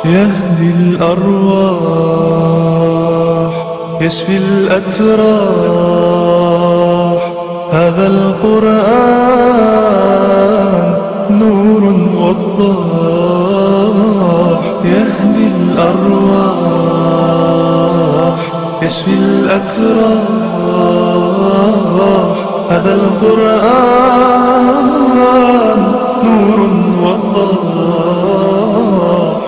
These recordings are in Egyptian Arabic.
يهدي الأرواح يشفي الأتراح هذا القرآن نور وضاح يهدي الأرواح يشفي الأتراح هذا القرآن نور وضاح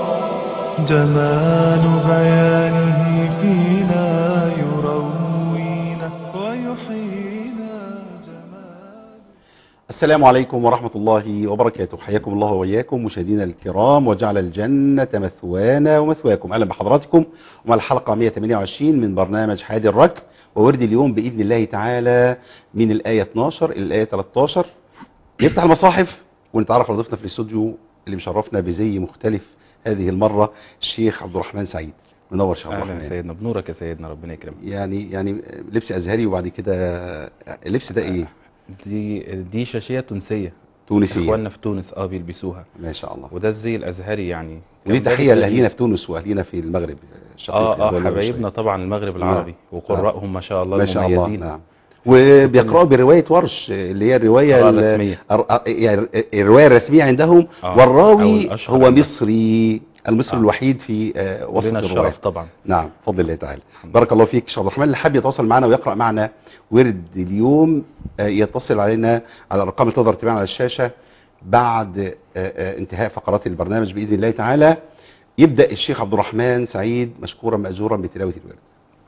جمال بيانه فينا يروينا ويحيينا جمال السلام عليكم ورحمة الله وبركاته حياكم الله وإياكم مشاهدينا الكرام وجعل الجنة مثوانا ومثواكم أهلا بحضراتكم ومع الحلقة 128 من برنامج حادي الركب وورد اليوم بإذن الله تعالى من الآية 12 إلى الآية 13 نفتح المصاحف ونتعرف على ضيفنا في الاستوديو اللي مشرفنا بزي مختلف هذه المرة الشيخ عبد الرحمن سعيد منور شيخ عبد اهلا الرحمن يا سيدنا بنورك يا سيدنا ربنا يكرمك يعني يعني لبس ازهري وبعد كده اللبس ده ايه دي دي شاشيه تونسيه تونسيه اخواننا في تونس اه بيلبسوها ما شاء الله وده الزي الازهري يعني ودي كان ده تحيه الدليل. لاهالينا في تونس واهالينا في المغرب الشقيق اه الدول اه المشرقة. حبايبنا طبعا المغرب العربي وقراءهم ما شاء الله ما شاء الله المميزين. نعم وبيقراوا بروايه ورش اللي هي الروايه القراءة ال- الرسمية. الر- يعني الروايه الرسميه عندهم آه، والراوي أو الأشهر هو عندهم. مصري المصري آه. الوحيد في آه، وسط لنا الروايه الشرف طبعا نعم بفضل الله تعالى بارك الله فيك شيخ عبد الرحمن اللي حابب يتواصل معنا ويقرا معنا ورد اليوم آه، يتصل علينا على الارقام اللي تقدر تبان على الشاشه بعد آه، آه، انتهاء فقرات البرنامج باذن الله تعالى يبدا الشيخ عبد الرحمن سعيد مشكورا ماجورا بتلاوه الورد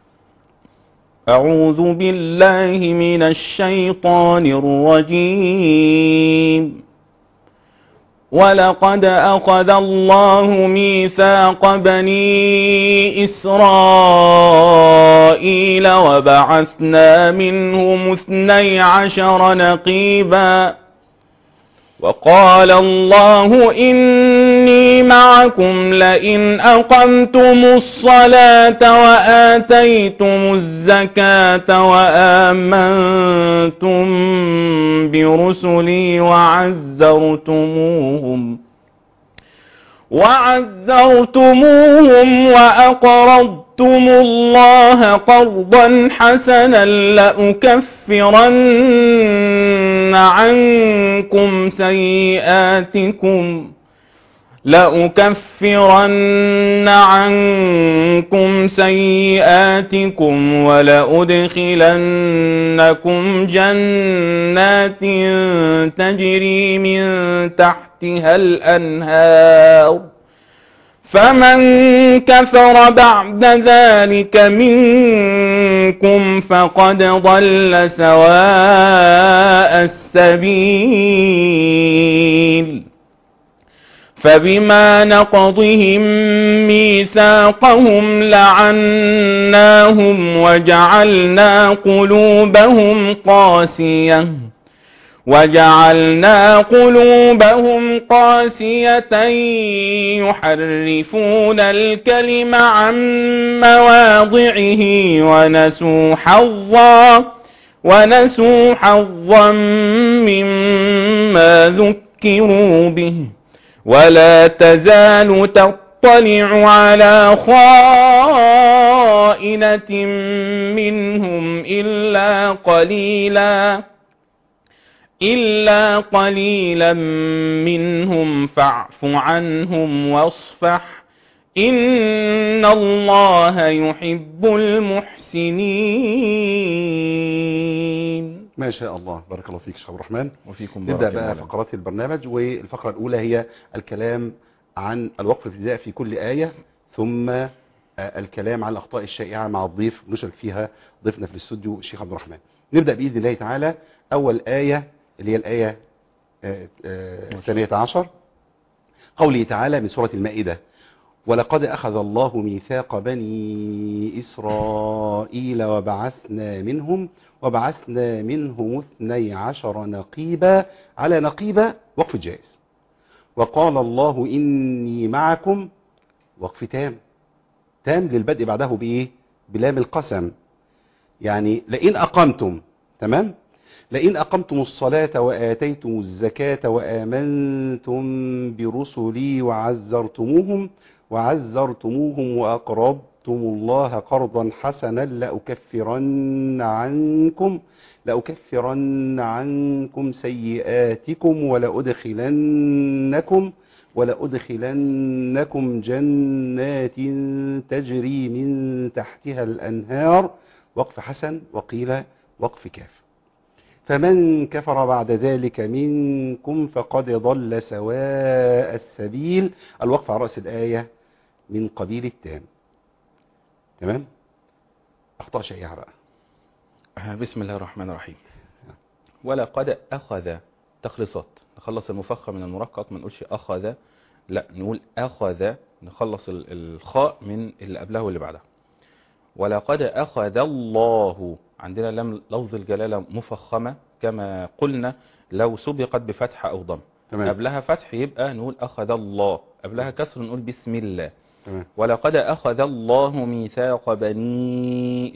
أعوذ بالله من الشيطان الرجيم ولقد أخذ الله ميثاق بني إسرائيل وبعثنا منهم اثني عشر نقيباً وقال الله إني معكم لئن أقمتم الصلاة وآتيتم الزكاة وآمنتم برسلي وعزرتموهم وعزرتموهم وأقرضتم الله قرضا حسنا لأكفرن عنكم سيئاتكم لأكفرن عنكم سيئاتكم ولأدخلنكم جنات تجري من تحتها الأنهار فمن كفر بعد ذلك منكم فقد ضل سواء السبيل فبما نقضهم ميثاقهم لعناهم وجعلنا قلوبهم قاسية وجعلنا قلوبهم قاسية يحرفون الكلم عن مواضعه ونسوا حظا ونسوا حظا مما ذكروا به ولا تزال تطلع على خائنة منهم إلا قليلا إلا قليلا منهم فاعف عنهم واصفح إن الله يحب المحسنين ما شاء الله بارك الله فيك شيخ عبد الرحمن وفيكم نبدا بارك بقى الله. فقرات البرنامج والفقره الاولى هي الكلام عن الوقف الابتدائي في كل ايه ثم آه، الكلام عن الاخطاء الشائعه مع الضيف نشرك فيها ضيفنا في الاستوديو الشيخ عبد الرحمن نبدا باذن الله تعالى اول ايه اللي هي الايه آه، آه، الثانيه عشر قوله تعالى من سوره المائده ولقد أخذ الله ميثاق بني إسرائيل وبعثنا منهم وبعثنا منهم اثني عشر نقيبا على نقيبة وقف جائز وقال الله إني معكم وقف تام تام للبدء بعده بإيه بلام القسم يعني لئن أقمتم تمام لئن أقمتم الصلاة وآتيتم الزكاة وآمنتم برسلي وعزرتموهم وعزرتموهم وأقرضتم الله قرضا حسنا لأكفرن عنكم لأكفرن عنكم سيئاتكم ولأدخلنكم ولأدخلنكم جنات تجري من تحتها الأنهار وقف حسن وقيل وقف كاف فمن كفر بعد ذلك منكم فقد ضل سواء السبيل الوقف على رأس الآية من قبيل التام تمام أخطاء شائعة بقى بسم الله الرحمن الرحيم ولقد أخذ تخلصات نخلص المفخم من المرقق ما نقولش أخذ لا نقول أخذ نخلص ال- الخاء من اللي قبلها واللي بعدها ولقد أخذ الله عندنا لم لفظ الجلالة مفخمة كما قلنا لو سبقت بفتح أو ضم تمام قبلها فتح يبقى نقول أخذ الله قبلها كسر نقول بسم الله تمام ولقد أخذ الله ميثاق بني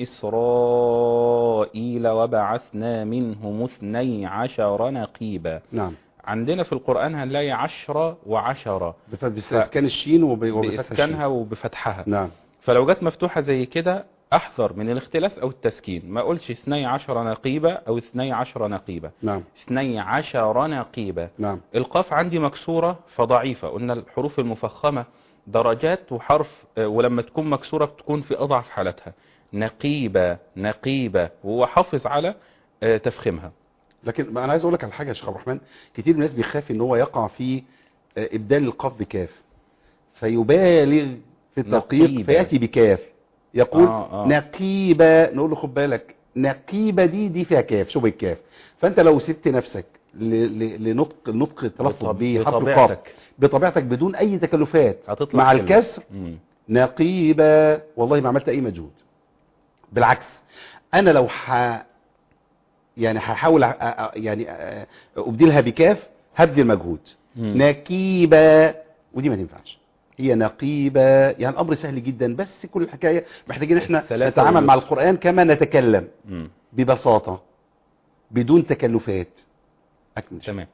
إسرائيل وبعثنا منهم اثني عشر نقيبا نعم عندنا في القرآن هنلاقي عشرة وعشرة بف- بإسكان الشين وب- وبفتح بإسكانها الشين وبفتحها نعم فلو جت مفتوحة زي كده أحذر من الاختلاس أو التسكين ما أقولش اثني عشر نقيبة أو اثني عشر نقيبة نعم اثني عشر نقيبة نعم القاف عندي مكسورة فضعيفة قلنا الحروف المفخمة درجات وحرف آه، ولما تكون مكسورة بتكون في أضعف حالتها نقيبة نقيبة وهو حافظ على آه، تفخيمها لكن انا عايز اقول لك على حاجه يا شيخ عبد الرحمن كتير من الناس بيخاف ان هو يقع في آه، ابدال القاف بكاف فيبالغ في الترقيق نقيبة. فياتي بكاف يقول آه، آه. نقيبه نقول له خد بالك نقيبه دي دي فيها كاف شبه الكاف فانت لو سبت نفسك ل- ل- لنطق نطق التلفظ بطب- بحرف القاف بطبيعتك. بطبيعتك بدون اي تكلفات هتطلع مع كلمة. الكسر مم. نقيبة والله ما عملت اي مجهود بالعكس انا لو ح يعني هحاول أ- أ- يعني أ- ابدلها بكاف هبذل مجهود مم. نقيبة ودي ما تنفعش هي نقيبة يعني الامر سهل جدا بس كل الحكاية محتاجين احنا الثلاثة نتعامل مع واليسر. القرآن كما نتكلم مم. ببساطة بدون تكلفات اكمل تمام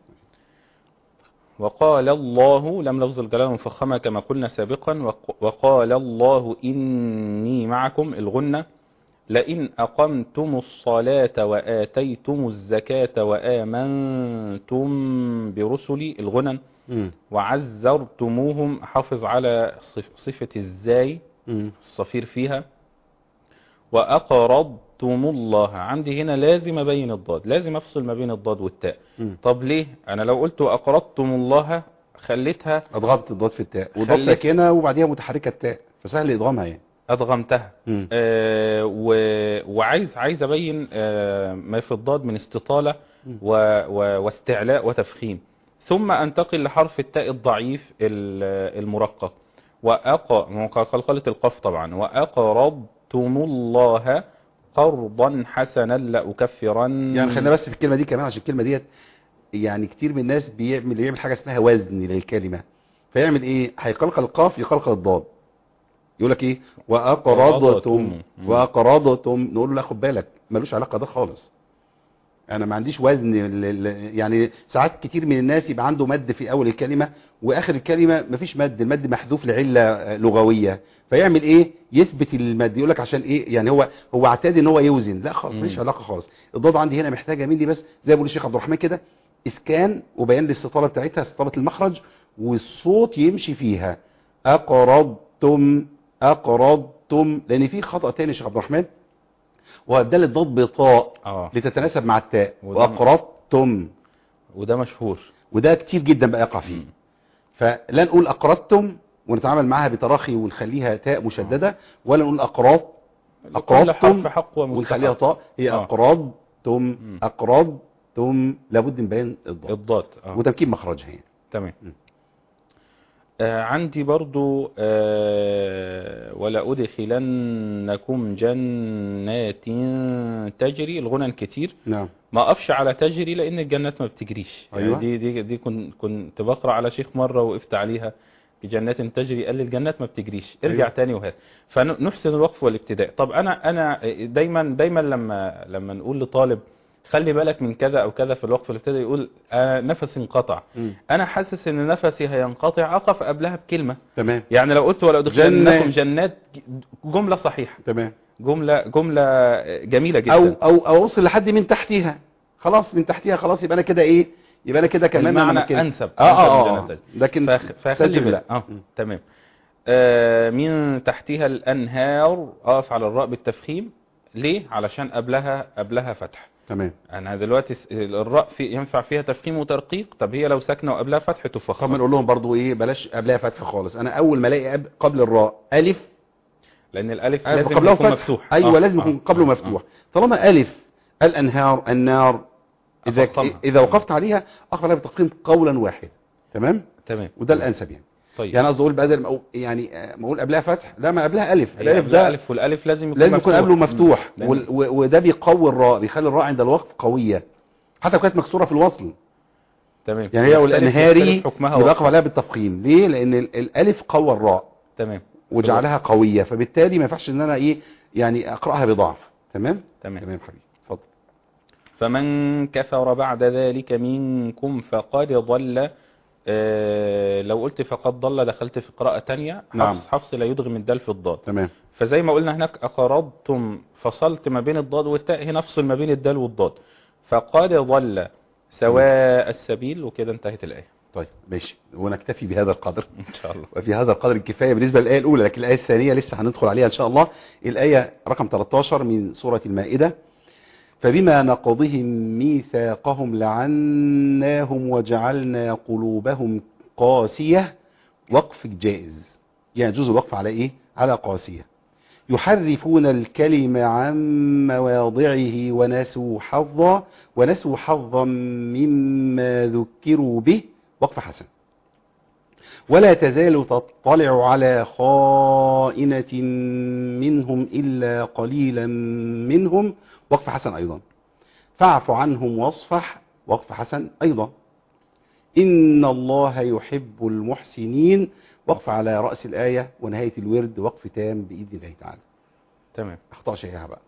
وقال الله لم لفظ الجلالة مفخمة كما قلنا سابقا وق- وقال الله إني معكم الغنة لئن أقمتم الصلاة وآتيتم الزكاة وآمنتم برسلي الغنن مم. وعزرتموهم حافظ على صف- صفة الزاي مم. الصفير فيها وأقرضتم الله عندي هنا لازم أبين الضاد لازم أفصل ما بين الضاد والتاء مم. طب ليه أنا لو قلت أقرضتم الله خليتها اضغطت الضاد في التاء والضاد خليت- ساكنة وبعديها متحركة التاء فسهل ادغامها يعني أدغمتها مم. آه و... وعايز عايز أبين آه ما في الضاد من استطالة و... و... واستعلاء وتفخيم ثم أنتقل لحرف التاء الضعيف ال- المرقق وأق قلقلة القاف طبعا وأقرضتم الله قرضا حسنا لأكفرن يعني خلينا بس في الكلمه دي كمان عشان الكلمه ديت يعني كتير من الناس بيعمل بيعمل حاجه اسمها وزن للكلمه فيعمل ايه هيقلقل القاف يقلقل الضاد يقول لك ايه واقرضتم أقرضتم. واقرضتم نقول له لا خد بالك ملوش علاقه ده خالص انا ما عنديش وزن ل- ل- يعني ساعات كتير من الناس يبقى عنده مد في اول الكلمه واخر الكلمه مفيش مد المد محذوف لعله آه، لغويه فيعمل ايه يثبت المد يقول لك عشان ايه يعني هو هو اعتاد ان هو يوزن لا خالص مم. مفيش علاقه خالص الضاد عندي هنا محتاجه مني بس زي ما بيقول الشيخ عبد الرحمن كده اسكان وبيان الاستطاله بتاعتها استطاله المخرج والصوت يمشي فيها اقرضتم اقرضتم لان في خطا تاني يا شيخ عبد الرحمن وابدال الضاد بطاء اه لتتناسب مع التاء وده- واقرضتم وده مشهور وده كتير جدا بقى يقع فيه مم. فلا نقول اقرضتم ونتعامل معاها بتراخي ونخليها تاء مشدده ولا نقول اقراض كل أقرضتم حرف حق ونخليها ومستحق طاء هي آه. اقرضتم مم. اقرضتم لابد من بيان الضاد الضاد اه وتمكين مخرجها يعني تمام م. آه عندي برضو آه ولا أدخلنكم جنات تجري الغنى كتير نعم ما أقفش على تجري لأن الجنات ما بتجريش أيوة. يعني دي دي دي كنت كنت بقرأ على شيخ مرة وقفت عليها بجنات تجري قال لي الجنات ما بتجريش ارجع أيوة. تاني وهات فنحسن الوقف والابتداء طب أنا أنا دايما دايما لما لما نقول لطالب خلي بالك من كذا او كذا في الوقف الابتدائي يقول آه نفسي انقطع مم. انا حاسس ان نفسي هينقطع اقف قبلها بكلمه تمام يعني لو قلت ولو دخلنكم جنات. جنات جمله صحيحه تمام جمله جمله جميله جدا او او او اوصل لحد من تحتها خلاص من تحتها خلاص يبقى انا كده ايه يبقى انا كده كمان المعنى أنا ممكن- أنسب. اه اه أنسب اه للجنات. لكن فخ- فخلي تجب بالك لا اه مم. تمام آه من تحتها الانهار اقف على الراء بالتفخيم ليه علشان قبلها قبلها فتح تمام انا دلوقتي س- الراء في ينفع فيها تفخيم وترقيق طب هي لو ساكنه وقبلها فتح طب تفخم ما نقول لهم برضو ايه بلاش قبلها فتح خالص انا اول ما الاقي قبل- قبل الراء الف لان الالف آه، لازم قبله يكون فتح مفتوح ايوه آه، لازم آه، يكون قبله آه، مفتوح طالما الف الانهار النار اذا أفخمها. اذا وقفت عليها اقف عليها بتقييم قولا واحدا تمام آه. تمام وده الانسب يعني طيب يعني قصدي اقول بدل ما أقول- يعني آه، ما اقول قبلها فتح لا ما قبلها الف هي الالف قبلها ده الف والالف لازم يكون لازم يكون مفتوح. قبله مفتوح لأن- وال- و- وده بيقوي الراء بيخلي الراء عند الوقف قويه حتى لو كانت مكسوره في الوصل تمام يعني هي يختلف- والانهاري يختلف حكمها يبقى وقف. اقف عليها بالتفخيم ليه لان ال- الالف قوى الراء تمام وجعلها قويه فبالتالي ما ينفعش ان انا ايه يعني اقراها بضعف تمام تمام تمام حبيبي اتفضل فمن كفر بعد ذلك منكم فقد ضل آه لو قلت فقد ضل دخلت في قراءة تانية نعم. حفص حفص لا يدغم الدال في الضاد تمام فزي ما قلنا هناك أقرضتم فصلت ما بين الضاد والتاء هنا افصل ما بين الدال والضاد فقد ضل سواء السبيل وكده انتهت الآية طيب ماشي ونكتفي بهذا القدر إن شاء الله وفي هذا القدر الكفايه بالنسبه للايه الاولى لكن الايه الثانيه لسه هندخل عليها ان شاء الله الايه رقم 13 من سوره المائده فبما نقضهم ميثاقهم لعناهم وجعلنا قلوبهم قاسيه وقف جائز يعني يجوز الوقف على ايه على قاسيه يحرفون الكلم عن مواضعه ونسوا حظا ونسوا حظا مما ذكروا به وقف حسن ولا تزال تطلع على خائنة منهم إلا قليلا منهم وقف حسن أيضا فاعف عنهم واصفح وقف حسن أيضا إن الله يحب المحسنين وقف على رأس الآية ونهاية الورد وقف تام بإذن الله تعالى تمام أخطاء شيئها بقى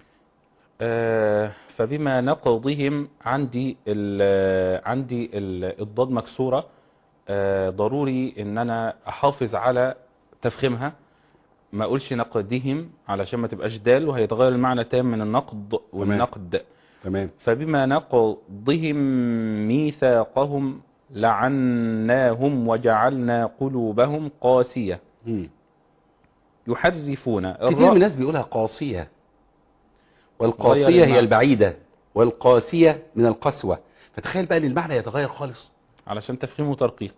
آه، فبما نقضهم عندي ال عندي ال الضاد مكسورة آه، ضروري ان انا احافظ على تفخيمها ما اقولش نقدهم علشان ما تبقاش دال وهيتغير المعنى تام من النقد والنقد تمام فبما نقضهم ميثاقهم لعناهم وجعلنا قلوبهم قاسية مم. يحرفون كتير من الراء الناس بيقولها قاسية غير والقاسية هي المعنى. البعيدة والقاسية من القسوة فتخيل بقى ان المعنى يتغير خالص علشان تفخيم وترقيق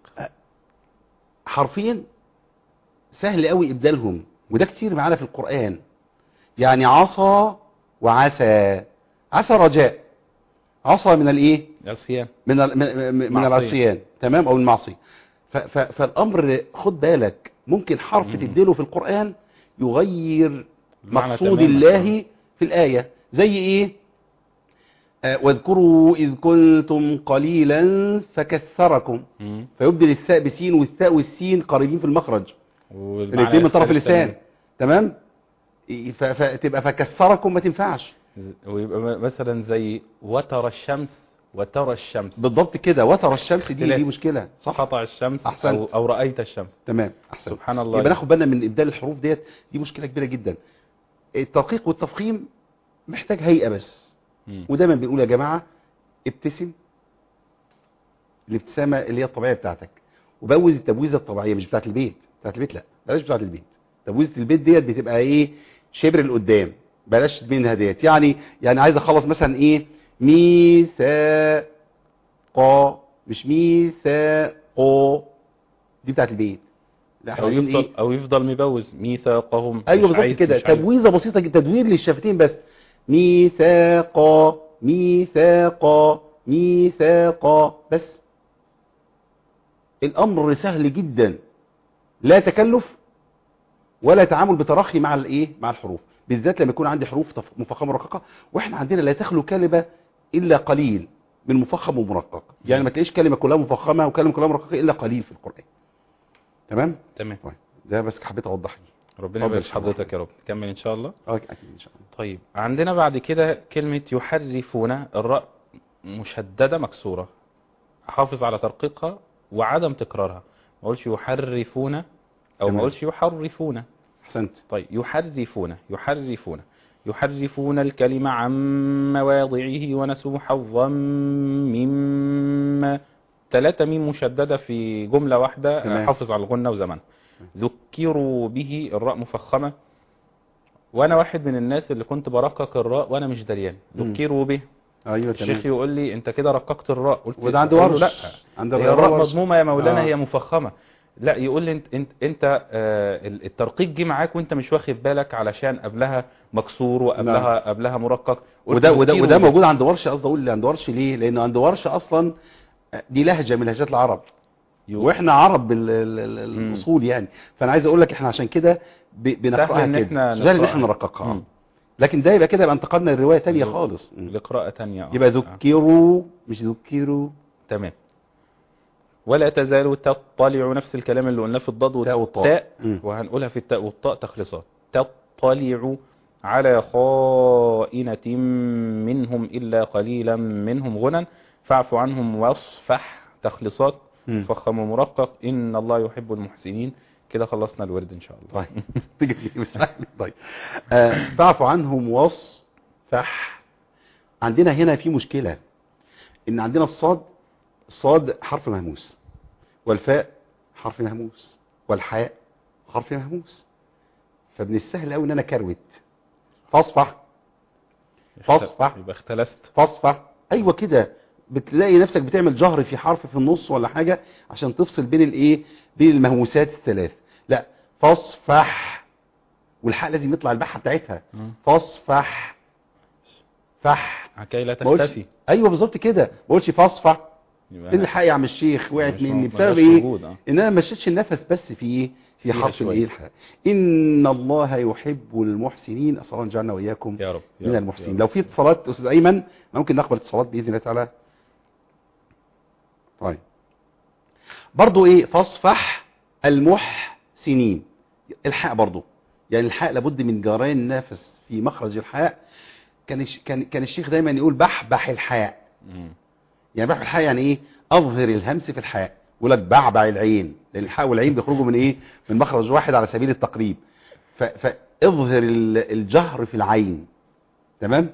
حرفيا سهل قوي ابدالهم وده كتير معانا في القرآن يعني عصى وعسى عسى رجاء عصى من الايه عصيان من ال- من- من معصية. العصيان تمام او المعصيه ف- ف- فالامر خد بالك ممكن حرف مم. تديله في القرآن يغير المعنى مقصود تماماً. الله في الآية زي ايه آه واذكروا إذ كنتم قليلا فكثركم مم. فيبدل الثاء بسين والثاء والسين قريبين في المخرج والمعنى الاثنين من طرف يختلف اللسان تمام ف- فتبقى فكسركم ما تنفعش تماماً. ويبقى م- مثلا زي وترى الشمس وترى الشمس بالضبط كده وترى الشمس دي اختلاف. دي مشكلة صح قطع الشمس أحسنت. أو, أو رأيت الشمس تمام احسن سبحان الله يبقى ناخد بالنا من ابدال الحروف ديت دي مشكله كبيره جدا التدقيق والتفخيم محتاج هيئه بس مم. ودايما بنقول يا جماعه ابتسم الابتسامه اللي هي الطبيعيه بتاعتك وبوز التبويزه الطبيعيه مش بتاعت البيت بتاعت البيت لا بلاش بتاعت البيت تبويزه البيت ديت بتبقى ايه شبر لقدام بلاش منها ديت يعني يعني عايز اخلص مثلا ايه ميثاق مش ميثاق دي بتاعت البيت لا احنا أو عايزين يفضل, ايه أو يفضل مبوز ميثاقهم ايوه مش بالظبط عايز- كده مش عايز. تبويزه بسيطه جدا تدوير للشفتين بس ميثاقا ميثاقا ميثاقا بس الامر سهل جدا لا تكلف ولا تعامل بتراخي مع الايه مع الحروف بالذات لما يكون عندي حروف تف- مفخمه مرققه واحنا عندنا لا تخلو كلمه الا قليل من مفخم ومرقق يعني ما تلاقيش كلمه كلها مفخمه وكلمه كلها مرققه الا قليل في القران تمام تمام طيب ده بس حبيت اوضح دي ربنا اتفضل يبارك يا في حضرتك يا رب كمل ان شاء الله اه اكيد ان شاء الله طيب عندنا بعد كده كلمة يحرفون الراء مشددة مكسورة حافظ على ترقيقها وعدم تكرارها ما اقولش يحرفون او ما تمام. اقولش يحرفون احسنت طيب يحرفون يحرفون يحرفون الكلمة عن مواضعه ونسوا حظا مما ثلاثة ميم مشددة في جملة واحدة تمام. حافظ على الغنة وزمنها ذكروا به الراء مفخمة وانا واحد من الناس اللي كنت برقق الراء وانا مش دريان مم. ذكروا به ايوه الشيخ تمام يقول لي انت كده رققت الراء قلت وده عند أقول له ورش لا عند هي الراء ورش. مضمومه يا مولانا آه. هي مفخمه لا يقول لي انت انت, انت آه ال- الترقيق جه معاك وانت مش واخد بالك علشان قبلها مكسور وقبلها قبلها مرقق قلت وده وده ذكروا وده به. موجود عند ورش قصدي اقول عند ورش ليه لانه عند ورش اصلا دي لهجه من لهجات العرب يو- واحنا عرب بال- ال- ال- مم. الاصول يعني فانا عايز اقول لك احنا عشان كده ب- بنقراها إن كده إحنا سهل ان نقرأها. احنا نرققها مم. لكن ده يبقى كده يبقى انتقلنا لروايه تانية ل- خالص مم. لقراءة تانية آه. يبقى آه. ذكروا مش ذكروا تمام ولا تزال تطلع نفس الكلام اللي قلناه في الضاد تاء والطاء. والتاء مم. وهنقولها في التاء والطاء تخليصات تطلع على خائنة منهم إلا قليلا منهم غنى فاعف عنهم واصفح تخليصات مم. فخم مرقق إن الله يحب المحسنين كده خلصنا الورد إن شاء الله طيب تيجي بسم الله. طيب آه، فاعف عنهم واصفح عندنا هنا في مشكلة ان عندنا الصاد الصاد حرف مهموس والفاء حرف مهموس والحاء حرف مهموس فمن السهل قوي ان انا كروت فاصفح فاصفح. يبقى اختلست فاصفح ايوه كده بتلاقي نفسك بتعمل جهر في حرف في النص ولا حاجة عشان تفصل بين الايه بين المهموسات الثلاث لا فاصفح والحاء لازم يطلع البحة بتاعتها مم. فاصفح فح كي لا ما قلتش- تختفي ايوه بالظبط كده ما قلتش فاصفح يبقى فين الحق يا عم الشيخ وقعت مش مني موجود- بسبب مبقاش ايه موجود، آه. ان انا ما مشيتش النفس بس في ايه في فيها حرف شوية. الايه الحاء ان الله يحب المحسنين اسال الله ان يجعلنا واياكم يا رب يا من رب، المحسنين يا لو رب. في اتصالات استاذ ايمن ممكن نقبل اتصالات باذن الله تعالى طيب برضو ايه فاصفح المحسنين الحاء برضو يعني الحاء لابد من جريان النفس في مخرج الحاء كان الش- كان كان الشيخ دايما يقول بحبح الحاء مم. يعني بحبح الحاء يعني ايه اظهر الهمس في الحاء يقول لك بعبع العين لان الحاء والعين بيخرجوا من ايه من مخرج واحد على سبيل التقريب ف- فاظهر ال- الجهر في العين تمام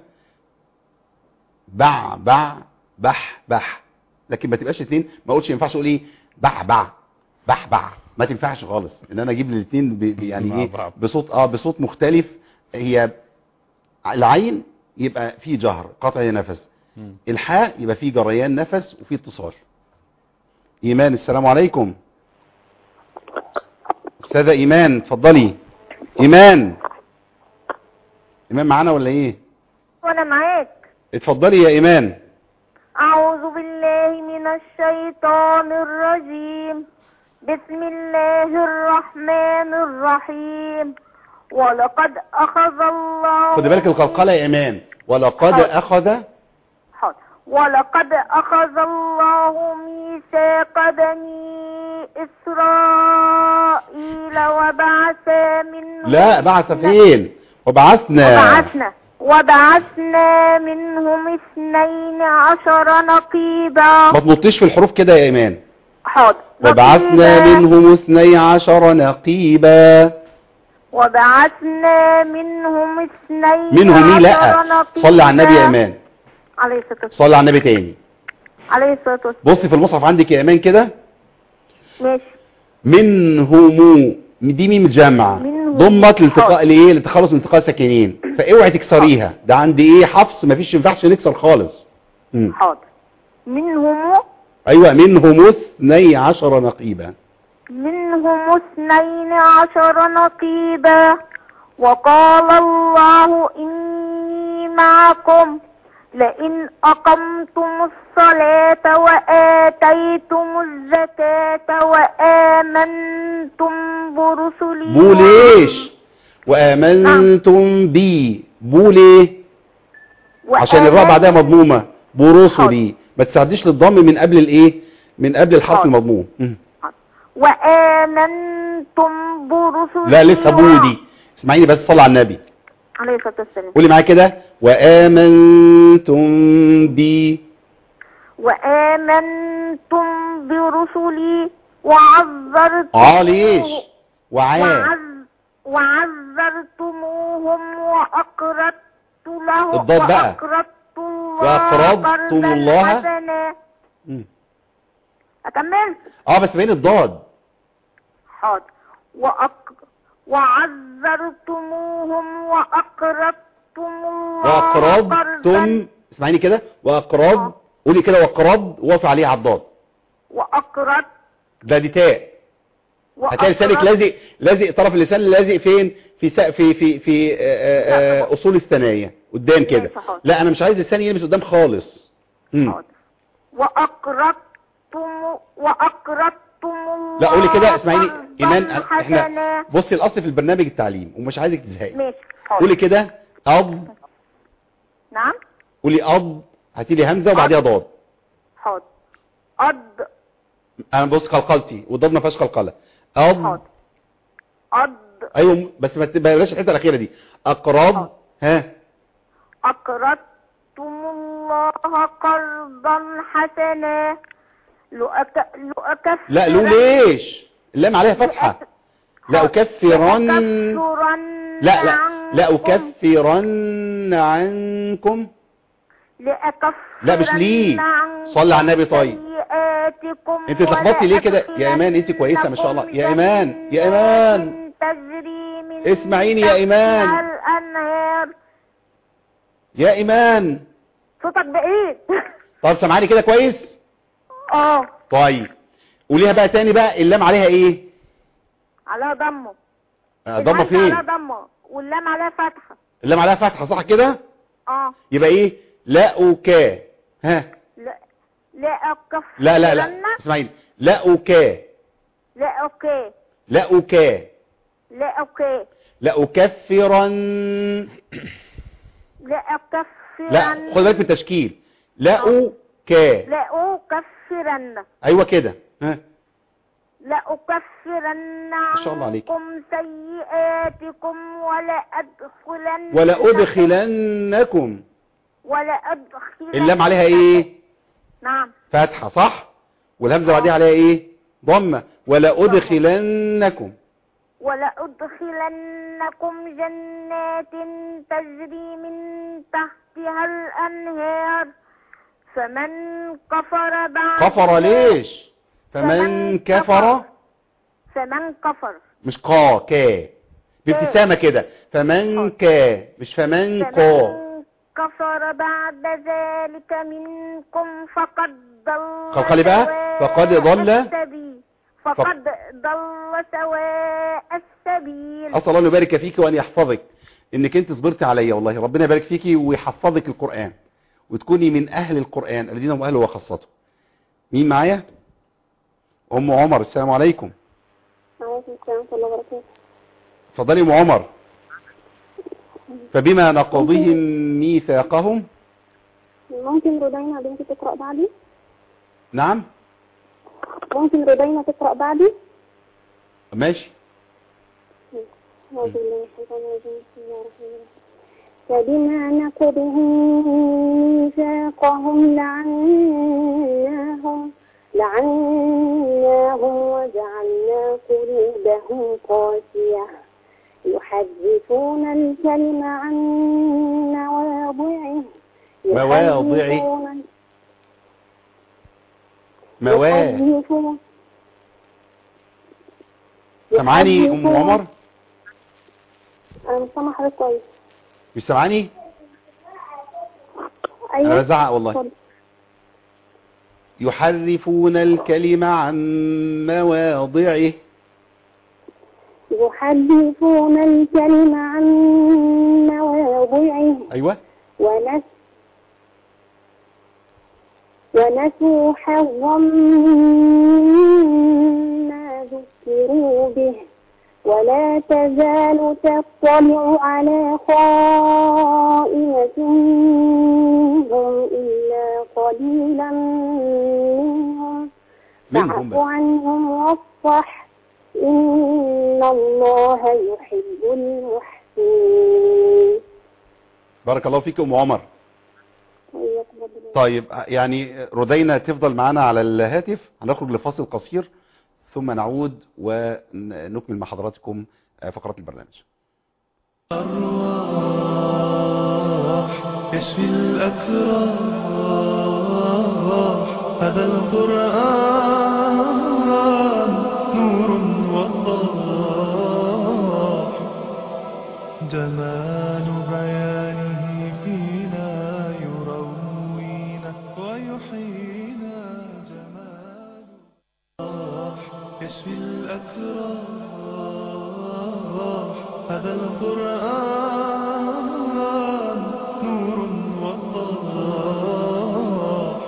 بع بع بح بح لكن ما تبقاش اتنين ما اقولش ما ينفعش اقول ايه بع بع بح بع ما تنفعش خالص ان انا اجيب الاثنين يعني مع ايه بعض. بصوت اه بصوت مختلف هي العين يبقى فيه جهر قطع نفس مم. الحاء يبقى فيه جريان نفس وفيه اتصال ايمان السلام عليكم استاذه ايمان اتفضلي ايمان ايمان معانا ولا ايه وانا معاك اتفضلي يا ايمان اعوذ بالله من الشيطان الرجيم بسم الله الرحمن الرحيم ولقد اخذ الله خدي بالك القلقله يا ايمان ولقد حاضر. اخذ حاضر. ولقد اخذ الله ميثاق بني اسرائيل وبعث منهم لا بعث فين وبعثنا وبعثنا وبعثنا منهم اثنين عشر نقيبا ما تنطيش في الحروف كده يا ايمان حاضر وبعثنا نقيبا. منهم اثني عشر نقيبا وبعثنا منهم اثنين منهم مين عشر لا نقيبا صلي على النبي يا ايمان عليه الصلاة والسلام صلي على النبي تاني عليه الصلاة والسلام بصي في المصحف عندك يا ايمان كده ماشي منهم دي ميم الجمع منهم. ضمت لالتقاء حاضر. الايه للتخلص من التقاء ساكنين فاوعي تكسريها ده عندي ايه حفص مفيش ينفعش نكسر خالص مم. حاضر منهم ايوه منهم اثني عشر نقيبا منهم اثنين عشر نقيبا وقال الله إني معكم لئن أقمتم الصلاة وآتيتم الزكاة وآمنتم برسلي بوليش وامنتم بي بوليه عشان الراء بعدها مضمومه برسلي ما تساعديش للضم من قبل الايه من قبل الحرف حاضر. المضموم مم. آمنتم برسلي لا لسه وع- بودي اسمعيني بس صلى على النبي عليه الصلاة والسلام قولي معايا كده وآمنتم بي وآمنتم برسلي وعذرتم عاليش وعا وعز وعذرتموهم وأقرضت له الضاد بقى. وأقرضت الله وأقرضتم قرضا الله. حسنا مم. أكمل اه بس فين الضاد حاضر وأق... وعذرتموهم وأقرضتم الله واقرضتم قرضا اسمعيني كده واقرض قولي كده واقرض وقف عليها على الضاد وأقرض ده دي تاء هتلاقي لسانك وأقرض- لازق لازق طرف اللسان لازق فين في سق في في في آه، آه، آه، اصول الثنايا قدام كده ماشي، حاضر. لا انا مش عايز لساني يلمس قدام خالص مم. حاضر. وأقرضتم وأقرضتم الله لا قولي كده اسمعيني قرضا ايمان احنا حسنا. بصي الاصل في البرنامج التعليم ومش عايزك تزهقي ماشي حاضر. قولي كده اض نعم قولي اض هاتي لي همزه وبعديها ضاد حاضر أض انا بص قلقلتي والضاد ما فيهاش قلقله اض حاضر أض ايوه بس ما تبقاش الحته الاخيره دي اقرض ها أقرضتم الله قرضا حسنا لأك... لأكفرن لا لو ليش اللام عليها فتحه لا أكفرن لأكفرن لا لا لا عنكم- أكفرن عنكم لأكفرن لا مش ليه عنكم صلي على النبي طيب سيئاتكم انت اتلخبطتي ليه كده يا ايمان انت كويسه ما شاء الله يا ايمان يا ايمان تجري من اسمعيني يا إيمان. تحتها الأنهار يا ايمان صوتك بعيد طب سامعاني كده كويس اه طيب قوليها بقى تاني بقى اللام عليها ايه عليها ضمه آه، ضمه الألف فين عليها ضمه واللام عليها فتحه اللام عليها فتحه صح كده اه يبقى ايه لا اوكا ها لا لا أكفرن لا لا لا اسمعيني لا اوكا لا اوكي لا اوكا لا اوكي لا اكفرن لا اكفرن لا خد بالك من التشكيل لا اوكا لا اكفرن ايوه كده ها لا اكفرن ما شاء الله عليك. عنكم سيئاتكم ولا ادخلن ولا ادخلنكم ولا ادخلن اللام عليها ايه نعم فتحه صح والهمزه بعديها عليها ايه ضمه ولا ادخلنكم ولا ادخلنكم جنات تجري من تحتها الانهار فمن كفر بعد كفر ليش فمن فمن كفر فمن كفر مش قا كا بابتسامه كده فمن كا مش فمن قا فمن كفر بعد ذلك منكم فقد ضل قال بقى سواء فقد ضل السبيل فقد ضل سواء السبيل اسال الله ان يبارك فيك وان يحفظك انك انت صبرتي عليا والله ربنا يبارك فيكي ويحفظك القران وتكوني من اهل القران الذين هم اهله وخاصته مين معايا ام عمر السلام عليكم وعليكم السلام ورحمة الله وبركاته اتفضلي ام عمر فبما نقضهم ميثاقهم ممكن رودينا بنتي تقرأ بعدي نعم ممكن رودينا تقرأ بعدي ماشي أعوذ بالله من الشيطان الرجيم بسم الله الرحمن الرحيم فبما نقضهم ميثاقهم لعناهم لعناهم وجعلنا قلوبهم قاسية يحرفون الكلم عن مواضعه مواضعه. يحرفون- مواه يحرفون سامعاني ام يحرفون- عمر انا مش سامعه حضرتك كويس مش سامعاني انا ايوه بزعق والله اتفضل. يحرفون الكلم عن مواضعه يحرفون الكلم عن مواضعه ايوه ونس ونسوا حظا مما ذكروا به ولا تزال تطلع على خائنة منهم إلا قليلا منهم منهم فاعف بس عنهم واصفح إن الله يحب المحسنين بارك الله فيك ام عمر وإياكم ربنا طيب يعني ردينا تفضل معنا على الهاتف هنخرج لفاصل قصير ثم نعود ونكمل مع حضراتكم فقرات البرنامج الأرواح يشفي الأتراح هذا القرآن نور وضاح جمال بيانه فينا يروينا ويحيينا جمال يشفي الأتراح هذا القرآن نور وضاح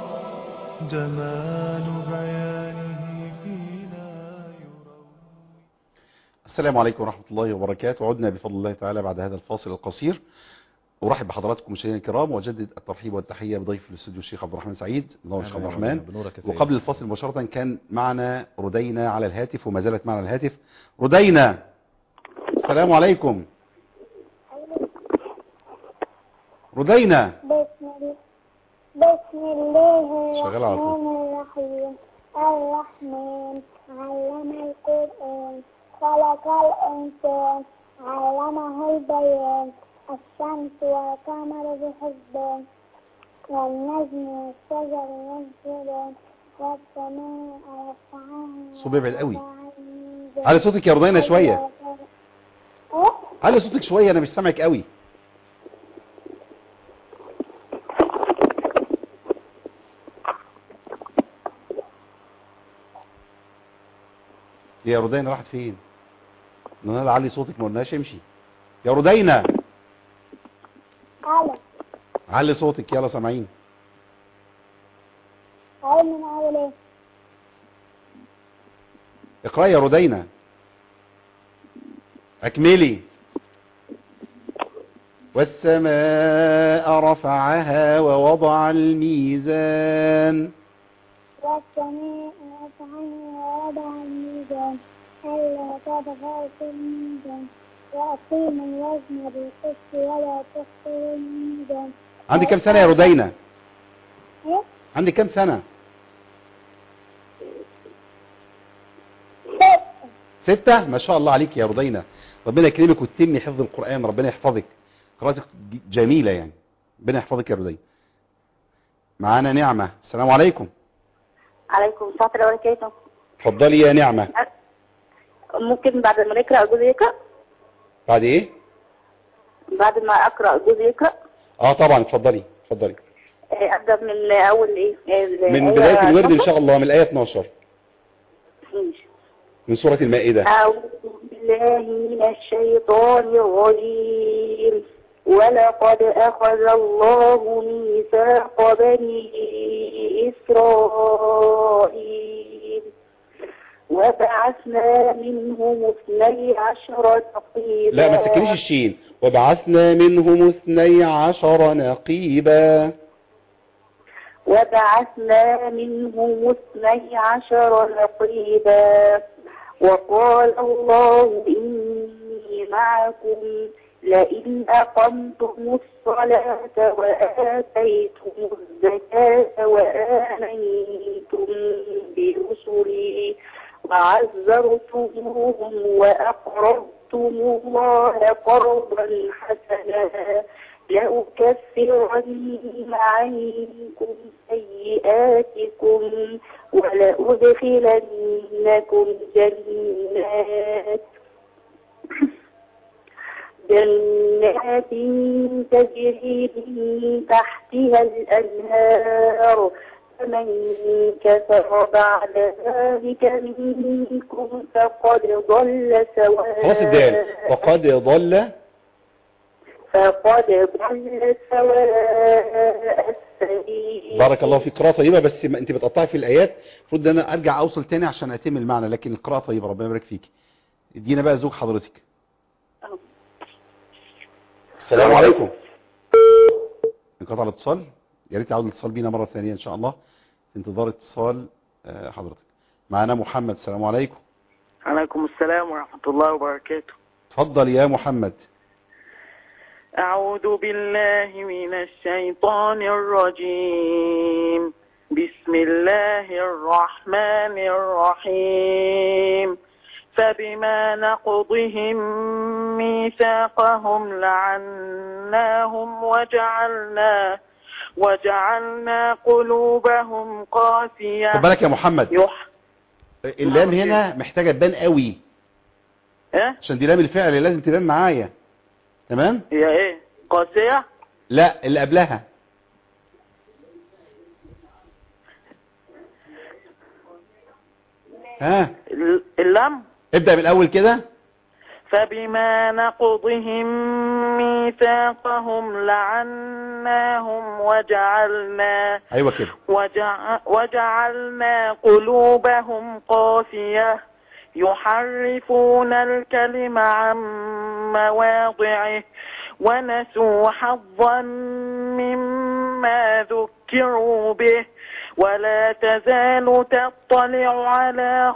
جمال بيانه فينا يروي السلام عليكم ورحمة الله وبركاته عدنا بفضل الله تعالى بعد هذا الفاصل القصير أرحب بحضراتكم مشاهدينا الكرام وأجدد الترحيب والتحية بضيف الاستوديو الشيخ عبد الرحمن سعيد منور الشيخ عبد الرحمن بنورك يا سيدي. وقبل الفاصل مباشرة كان معنا ردينا على الهاتف وما زالت معنا الهاتف ردينا السلام عليكم ردينا بسم الله بسم الله شغال على طول. الرحمن الرحيم الرحمن علم القرآن خلق الإنسان علمه البيان الشمس والقمر بحسبان والنجم والشجر يسجدان والسماء رفعها صوت بيبعد قوي. ووضع على صوتك يا ردينا شوية ايه على صوتك شوية أنا مش سامعك قوي يا ردينا راحت فين انا علي صوتك ما قلناش امشي يا ردينا على علي صوتك يلا سامعين أقول من أول إيه اقرأي يا ردينا اكملي والسماء رفعها ووضع الميزان والسماء رفعها ووضع الميزان ألا تطغوا في الميزان وأقيموا الوزن بالقسط ولا تخسروا الميزان عندك كم سنة يا ردينا إيه؟ عندك كم سنة ستة ستة ما شاء الله عليك يا ردينا ربنا يكرمك وتتمي حفظ القرآن ربنا يحفظك قراءتك ج- جميلة يعني ربنا يحفظك يا ردينا معانا نعمة السلام عليكم عليكم السلام ورحمة الله وبركاته اتفضلي يا نعمة ممكن بعد ما نقرأ جزء يقرأ بعد ايه بعد ما أقرأ جزء يقرأ اه طبعا اتفضلي اتفضلي آه، أبدأ من أول إيه آه، من الآية بداية الورد ان 12. شاء الله من الآية 12 ماشي. من سورة المائدة أعوذ بالله من الشيطان الرجيم ولقد أخذ الله ميثاق بني إسرائيل وبعثنا منهم اثني عشر نقيبا لا ما تسكنيش الشين وبعثنا منهم اثني عشر نقيبا وبعثنا منهم اثني عشر نقيبا وقال الله إني معكم لئن أقمتم الصلاة وآتيتم الزكاة وآمنتم برسلي وعزرتموهم وأقرضتم الله قرضا حسنا لأكفرن عنكم سيئاتكم ولأدخلنكم جنات جنات تجري من تحتها الأنهار فمن كفر بعد ذلك منكم فقد ضل سواء خلاص الدال وقد ضل فقد ضل سواء السبيل بارك الله فيك قراءة طيبة بس ما انت بتقطعي في الآيات المفروض ان انا ارجع اوصل تاني عشان اتم المعنى لكن القراءة طيبة ربنا يبارك فيك ادينا بقى زوج حضرتك السلام عليكم انقطع الاتصال يا ريت يعود الاتصال بينا مرة ثانية ان شاء الله في انتظار اتصال آه، حضرتك معانا محمد السلام عليكم عليكم السلام ورحمة الله وبركاته اتفضل يا محمد أعوذ بالله من الشيطان الرجيم بسم الله الرحمن الرحيم فبما نقضهم ميثاقهم لعناهم وجعلنا وجعلنا قلوبهم قاسية خد بالك يا محمد يح اللام هنا محتاجة تبان قوي إيه؟ عشان دي لام الفعل اللي لازم تبان معايا تمام هي ايه قاسية لا اللي قبلها ها ال- اللم ابدأ من الأول كده فبما نقضهم ميثاقهم لعناهم وجعلنا أيوة كده وجع وجعلنا قلوبهم قاسية يحرفون الكلم عن مواضعه ونسوا حظا مما ذكروا به ولا تزال تطلع على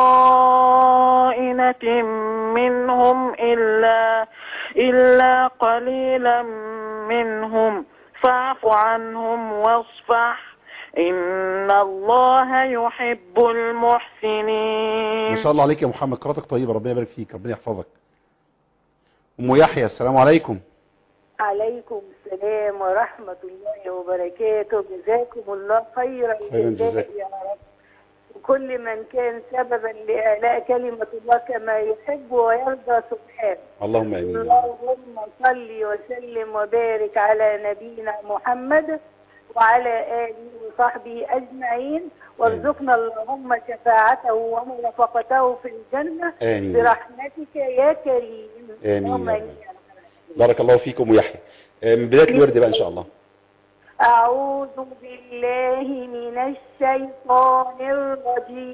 خائنة منهم إلا إلا قليلا منهم فاعف عنهم واصفح إن الله يحب المحسنين ما شاء الله عليك يا محمد قراءتك طيبة ربنا يبارك فيك ربنا يحفظك أم يحيى السلام عليكم عليكم السلام ورحمة الله وبركاته جزاكم الله خيرا خيراً الجزاء جزاك. يا رب وكل من كان سببا لإعلاء كلمة الله كما يحب ويرضى سبحانه اللهم آمين اللهم صل وسلم وبارك على نبينا محمد وعلى آله وصحبه أجمعين وارزقنا اللهم شفاعته ومرافقته في الجنة آمين برحمتك يا كريم آمين اللهم يا رب. آمين يا رب العالمين. بارك الله فيكم ويحيى آه، من بداية الورد بقى إن شاء الله أعوذ بالله من الشيطان الرجيم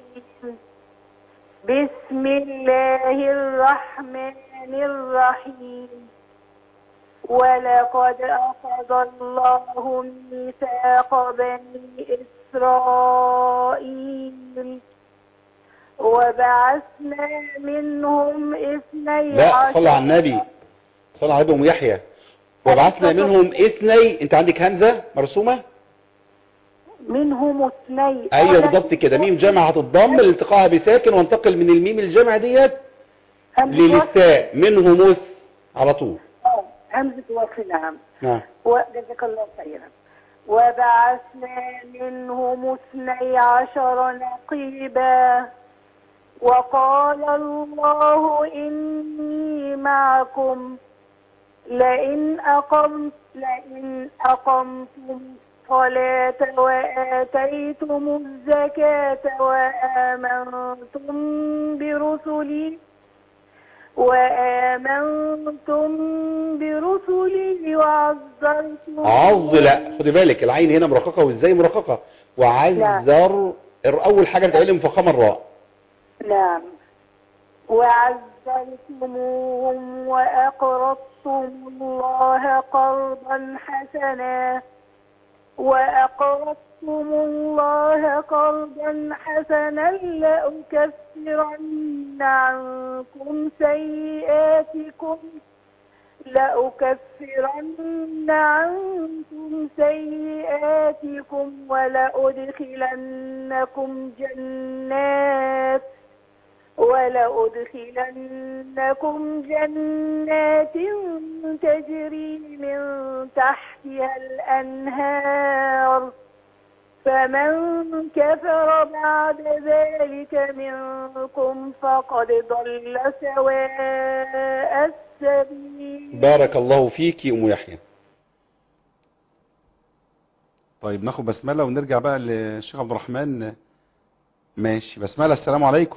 بسم الله الرحمن الرحيم ولقد أخذ الله ميثاق بني إسرائيل وبعثنا منهم اثني لا صلى على عشر النبي صلى على النبي أم يحيى وبعثنا منهم اثني انت عندك همزة مرسومة منهم اثني ايوه بالضبط كده ميم جمع هتتضم لالتقائها بساكن وانتقل من الميم الجمع ديت همزة وصل للتاء منهم مث على طول آه، همزة وصل نعم نعم وجزاك الله خيرا وبعثنا منهم اثني عشر نقيبا وقال الله إني معكم لئن أقمت لئن أقمتم الصلاة وآتيتم الزكاة وآمنتم برسلي وآمنتم برسلي وعزرتم عظ لا خدي بالك العين هنا مرققة وازاي مرققة وعذر اول حاجة بتعمل مفخمة الراء نعم وعزرتموهم وأقرضتم الله قرضا حسنا وأقرضتم الله قرضا حسنا لأكفرن عنكم سيئاتكم لأكفرن عنكم سيئاتكم ولأدخلنكم جنات ولأدخلنكم جنات تجري من تحتها الأنهار فمن كفر بعد ذلك منكم فقد ضل سواء السبيل بارك الله فيك ام يحيى طيب ناخد بسملة ونرجع بقى للشيخ عبد الرحمن ماشي بسملة السلام عليكم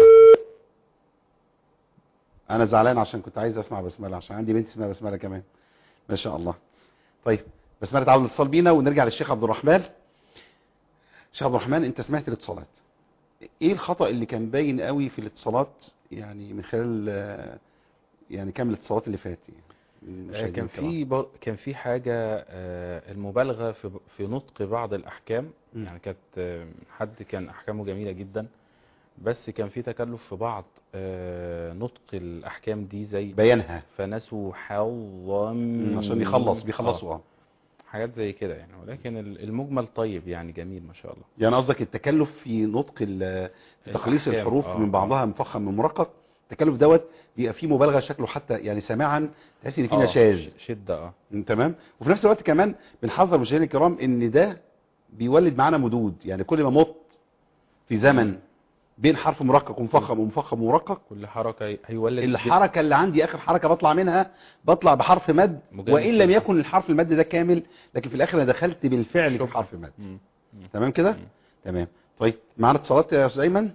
انا زعلان عشان كنت عايز اسمع بسملة عشان عندي بنت اسمها بسملة كمان ما شاء الله طيب بسملة تعود الاتصال بينا ونرجع للشيخ عبد الرحمن شيخ عبد الرحمن انت سمعت الاتصالات ايه الخطأ اللي كان باين قوي في الاتصالات يعني من خلال آه، يعني كام الاتصالات اللي فات يعني من آه، المشاهدين كان الكرام؟ في بر... كان في حاجة آه، المبالغة في في نطق بعض الأحكام مم. يعني كانت آه، حد كان أحكامه جميلة جدا بس كان في تكلف في بعض آه، نطق الاحكام دي زي بيانها فنسوا حظا عشان يخلص بيخلصوا آه، اه حاجات زي كده يعني ولكن ال- المجمل طيب يعني جميل ما شاء الله يعني قصدك التكلف في نطق ال- في تقليص الأحكام، الحروف آه، من بعضها مفخم من مرقق التكلف دوت بيبقى فيه مبالغه شكله حتى يعني سماعا تحس ان في آه، نشاز ش- شده اه تمام وفي نفس الوقت كمان بنحذر مشاهدينا الكرام ان ده بيولد معانا مدود يعني كل ما مط في زمن بين حرف مرقق ومفخم ومفخم ومرقق كل حركه هي- هيولد الحركه اللي عندي اخر حركه بطلع منها بطلع بحرف مد مجانب وان لم كده. يكن الحرف المد ده كامل لكن في الاخر انا دخلت بالفعل في حرف مد مم. تمام كده تمام طيب معانا اتصالات يا استاذ ايمن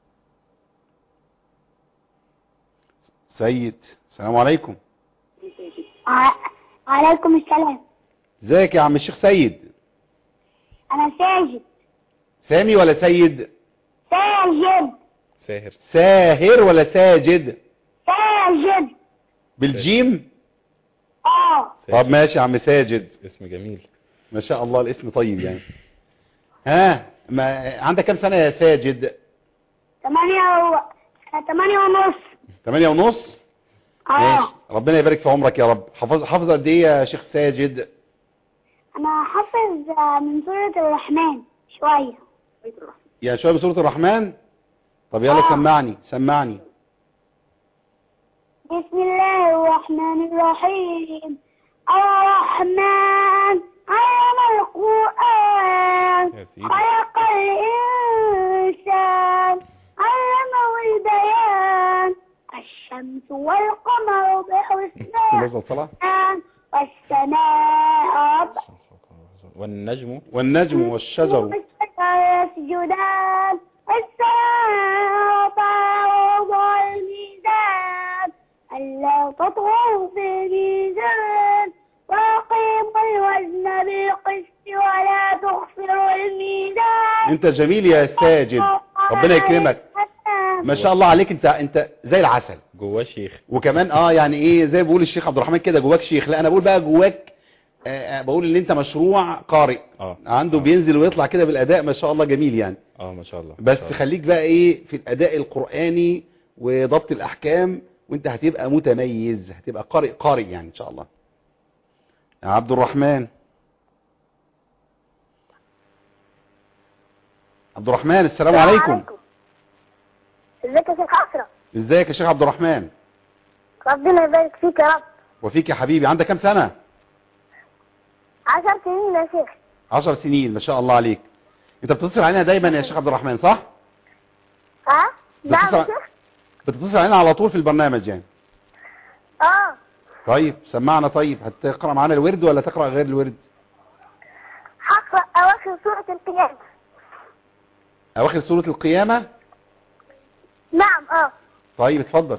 سيد السلام عليكم ع- عليكم السلام ازيك يا عم الشيخ سيد أنا ساجد سامي ولا سيد ساجد ساهر ساهر ولا ساجد ساجد بالجيم اه ساهر. طب ماشي يا عم ساجد اسم جميل ما شاء الله الاسم طيب يعني ها ما عندك كام سنة يا ساجد ثمانية و... ثمانية ونص ثمانية ونص ماشي اه ربنا يبارك في عمرك يا رب حافظ حافظ قد ايه يا شيخ ساجد أنا حافظ آه، من سورة الرحمن شوية يعني شوية من سورة الرحمن طب يلا آه. سمعني سمعني بسم الله الرحمن الرحيم الرحمن علم القرآن يا سيدي. خلق الإنسان علمه البيان الشمس والقمر بحسبان لازم طلع والسماء رب والنجم والنجم والشجر والشجر يسجدان والسماء وضع الميزان ألا تطغوا في الميزان وأقيموا الوزن بالقسط ولا تخسروا الميزان انت جميل يا ساجد ربنا يكرمك ما شاء الله عليك انت انت زي العسل جواه شيخ وكمان اه يعني ايه زي ما بيقول الشيخ عبد الرحمن كده جواك شيخ لا انا بقول بقى جواك آه آه، بقول ان انت مشروع قارئ اه عنده آه. بينزل ويطلع كده بالاداء ما شاء الله جميل يعني اه ما شاء الله ما بس شاء الله. خليك بقى ايه في الاداء القرآني وضبط الاحكام وانت هتبقى متميز هتبقى قارئ قارئ يعني ان شاء الله يا عبد الرحمن عبد الرحمن السلام عليكم ازيك يا شيخ أسرة ازيك يا شيخ عبد الرحمن ربنا يبارك فيك يا رب وفيك يا حبيبي عندك كام سنة عشر سنين يا شيخ عشر سنين ما شاء الله عليك انت بتتصل علينا دايما يا شيخ عبد الرحمن صح ها؟ نعم يا بتتصل شيخ بتتصل علينا على طول في البرنامج يعني اه طيب سمعنا طيب هتقرأ معانا الورد ولا تقرأ غير الورد هقرأ أواخر سورة القيامة اواخر سورة القيامة نعم اه طيب اتفضل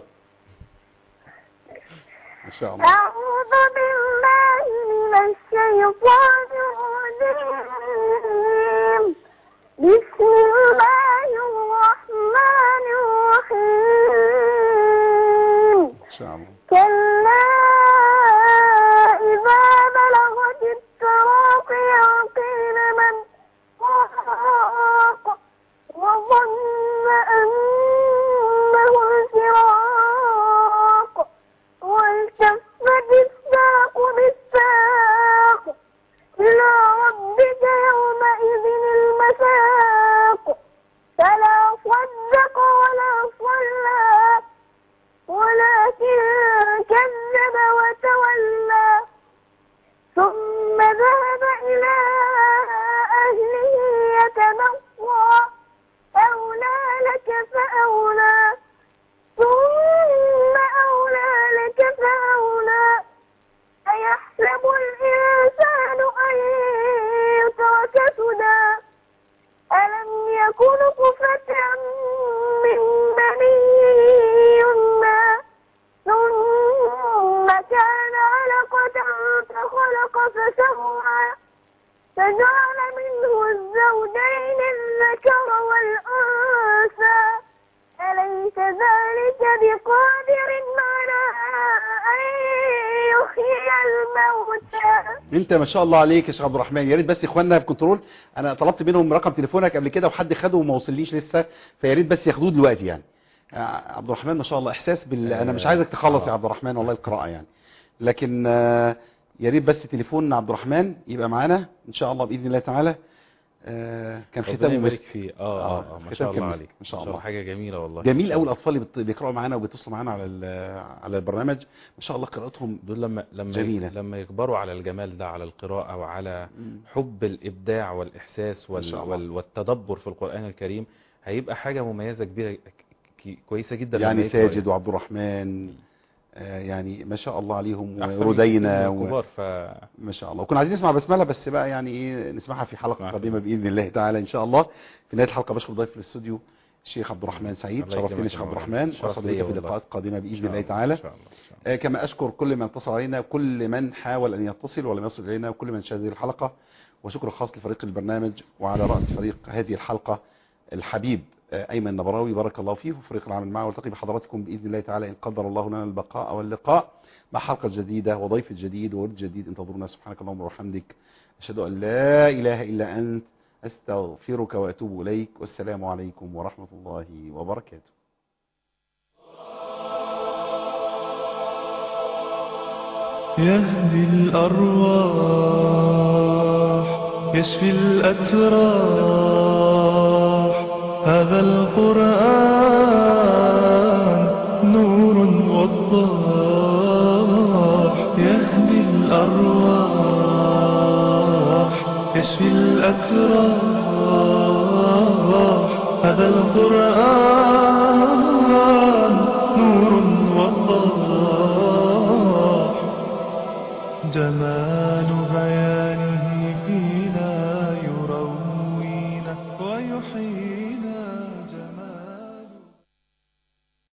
ما شاء الله أعوذ بالله من الشيطان الرجيم بسم الله الرحمن الرحيم ما شاء الله كلا إذا بلغت التراقي وقيل من راق وظن أنه الفراق والتفت الساق بالساق إلى ربك يومئذ المساق فلا صدق ولا صلى ولكن كذب وتولى ثم ذهب إلى أهله يتمطى أولى لك فأولى ثم أولى لك فأولى أيحسب الإنسان أن يترك سدى ألم يكن طفة من مني يمنى ثم كان علقة فخلق فسوى فجعل منه الزوجين الذكر والأنثى أليس ذلك بقادر على أن تحيي الموتى انت ما شاء الله عليك يا شيخ عبد الرحمن يا ريت بس اخواننا في كنترول انا طلبت منهم رقم تليفونك قبل كده وحد خده وما وصليش لسه فيا ريت بس ياخدوه دلوقتي يعني آه، عبد الرحمن ما شاء الله احساس بال انا مش عايزك تخلص يا عبد الرحمن والله القراءه يعني لكن آه، يا ريت بس تليفون عبد الرحمن يبقى معانا ان شاء الله باذن الله تعالى آه، كان ربنا ختام يبارك مسك فيه اه آه، اه, آه ما ختام شاء الله كان عليك ما شاء الله. حاجه جميله والله جميل قوي الاطفال اللي بت- بيقراوا معانا وبيتصلوا معانا على ال- على البرنامج ما شاء الله قراءتهم دول لما لما جميلة. لما يكبروا على الجمال ده على القراءة وعلى حب الإبداع والإحساس ما وال شاء الله. وال والتدبر في القرآن الكريم هيبقى حاجة مميزة كبيرة ك- ك- كويسة جدا لما يعني يكبر. ساجد وعبد الرحمن آه، يعني ما شاء الله عليهم أحسن من وردينا كتير من و... الكبار ف ما شاء الله وكنا عايزين نسمع بسمله بس بقى يعني ايه نسمعها في حلقه نعم. قادمه باذن الله تعالى ان شاء الله في نهايه الحلقه بشكر ضيف في الاستوديو الشيخ عبد الرحمن سعيد الله شرفتني يكرمك يا شيخ يا عبد مولانا. الرحمن شرف واسعد ليا بك في والله. لقاءات قادمه إن باذن شاء الله إن تعالى شاء الله إن شاء الله. آه، كما اشكر كل من اتصل علينا كل من حاول ان يتصل ولم يصل الينا وكل من شاهد هذه الحلقه وشكر خاص لفريق البرنامج وعلى راس فريق هذه الحلقه الحبيب آه، ايمن نبراوي بارك الله فيه وفريق العمل معه والتقي بحضراتكم باذن الله تعالى ان قدر الله لنا البقاء واللقاء مع حلقه جديده وضيف جديد وورد جديد انتظرونا سبحانك اللهم وبحمدك اشهد ان لا اله الا انت استغفرك واتوب اليك والسلام عليكم ورحمه الله وبركاته يهدي الأرواح يشفي الأتراح هذا القرآن نور وضاح يهدي الأرواح يشفي الأتراح هذا القرآن نور وضاح جمال